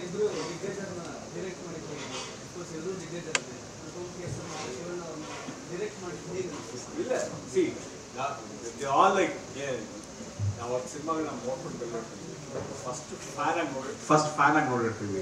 ಇಬ್ರು ದಿಗ್ಗಜರನ್ನ ಡೈರೆಕ್ಟ್ ಮಾಡಿದ್ದು ಅಫ್ಕೋರ್ಸ್ ಎಲ್ಲರೂ ದಿಗ್ಗಜರೇ ಅನುಪಮ್ ಕೇಸರ್ ಶಿವಣ್ಣ ಅವ್ರನ್ನ ಡೈರೆಕ್ಟ್ ಮಾಡಿದ್ದು ಹೇಗೆ ಅನ್ಸುತ್ತೆ? ಇಲ್ಲ ಸಿ ಆಲ್ ಲೈಕ್ ನಾವು ಅವ್ರ ಸಿನಿಮಾಗಳು ನಾವು ನೋಡ್ಕೊಂಡು ಬಂದಿರ್ತೀವಿ ಫಸ್ಟ್ ಫ್ಯಾನ್ ಆಗಿ ನೋಡಿ ಫಸ್ಟ್ ಫ್ಯಾನ್ ಆಗಿ ನೋಡಿರ್ತೀವಿ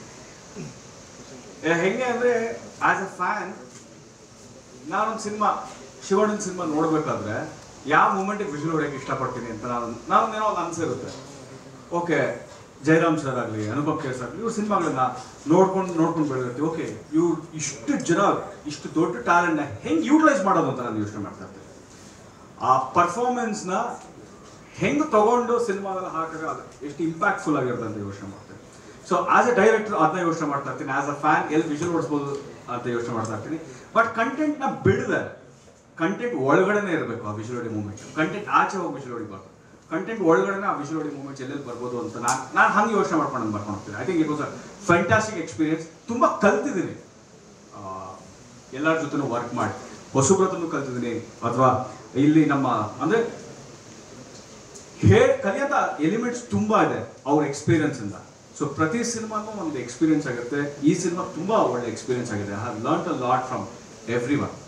ಏ, ಹೆಂಗೆ ಅಂದ್ರೆ ಆಸ್ ಅ ಫ್ಯಾನ್ ನಾನೊಂದು ಸಿನಿಮಾ ಶಿವಣ್ಣನ ಸಿನಿಮಾ ನೋಡ್ಬೇಕಾದ್ರೆ ಯಾವ ಮೂಮೆಂಟಿಗೆ ವಿಜುವಲ್ ಹೊಡೆಯಕ್ಕೆ ಇಷ್ಟಪಡ್ತೀನಿ ಅಂತ ನಾನು ನಾನು ಏನೋ ಒಂದು ಅನ್ಸಿರುತ್ತೆ ಓಕೆ ಜಯರಾಮ್ ಸರ್ ಆಗಲಿ ಅನುಪಮ್ ಖೇರ್ ಸರ್ ಆಗಲಿ ಇವ್ರ ಸಿನಿಮಾಗಳನ್ನ ನೋಡ್ಕೊಂಡು ನೋಡ್ಕೊಂಡು ಬೆಳೆದಿರ್ತೀವಿ ಓಕೆ ಇವ್ರು ಇಷ್ಟು ಜನ ಇಷ್ಟು ದೊಡ್ಡ ಟ್ಯಾಲೆಂಟ್ನ ಹೆಂಗೆ ಯೂಟಿಲೈಸ್ ಮಾಡೋದು ಅಂತ ನಾನು ಯೋಚನೆ ಮಾಡ್ತಾ ಇರ್ತೀನಿ ಆ ಪರ್ಫಾರ್ಮೆನ್ಸ್ನ ಹೆಂಗೆ ತಗೊಂಡು ಸಿನಿಮಾದಲ್ಲಿ ಹಾಕಿದ್ರೆ ಅದು ಎಷ್ಟು ಇಂಪ್ಯಾಕ್ಟ್ಫುಲ್ ಆಗಿರುತ್ತೆ ಅಂತ ಯೋಚನೆ ಮಾಡ್ತೀನಿ ಸೊ ಆಸ್ ಎ ಡೈರೆಕ್ಟರ್ ಅದನ್ನ ಯೋಚನೆ ಮಾಡ್ತಾ ಇರ್ತೀನಿ ಆಸ್ ಅ ಫ್ಯಾನ್ ಎಲ್ಲಿ ವಿಜುವಲ್ ಓಡಿಸ್ಬೋದು ಅಂತ ಯೋಚನೆ ಮಾಡ್ತಾ ಇರ್ತೀನಿ ಬಟ್ ಕಂಟೆಂಟ್ನ ಬಿಡದೆ ಕಂಟೆಂಟ್ ಒಳಗಡೆನೇ ಇರಬೇಕು ಆ ವಿಜುವಲ್ ಮೂಮೆಂಟ್ ಕಂಟೆಂಟ್ ಆಚೆ ಹೋಗಿ ವಿಜುವಲ್ ಹೊಡಿಬಾರ್ದು ಕಂಟೆಂಟ್ ಒಳಗಡೆನೇ ಆ ವಿಜುವಲ್ ಮೂಮೆಂಟ್ಸ್ ಎಲ್ಲೆಲ್ಲಿ ಬರ್ಬೋದು ಅಂತ ನಾನು ನಾನು ಹಂಗೆ ಯೋಚನೆ ಮಾಡ್ಕೊಂಡು ನಾನು ಬರ್ಕೊಂಡು ಹೋಗ್ತೀನಿ I think it was a fantastic experience ತುಂಬ ಕಲ್ತಿದ್ದೀನಿ ಎಲ್ಲರ ಜೊತೆನೂ ವರ್ಕ್ ಮಾಡಿ ಹೊಸಬ್ರ ಹತ್ರನೂ ಕಲ್ತಿದ್ದೀನಿ ಅಥವಾ ಇಲ್ಲಿ ನಮ್ಮ ಅಂದ್ರೆ ಹೇ ಕಲಿಯೋದ ಎಲಿಮೆಂಟ್ಸ್ ತುಂಬಾ ಇದೆ ಅವ್ರ ಎಕ್ಸ್ಪೀರಿಯನ್ಸ್ ಇಂದ ಸೊ ಪ್ರತಿ ಸಿನಿಮಾನು ಒಂದು ಎಕ್ಸ್ಪೀರಿಯನ್ಸ್ ಆಗುತ್ತೆ ಈ ಸಿನಿಮಾ ತುಂಬಾ ಒಳ್ಳೆ ಎಕ್ಸ್ಪೀರಿಯನ್ಸ್ ಆಗಿದೆ I have learn a lot from every one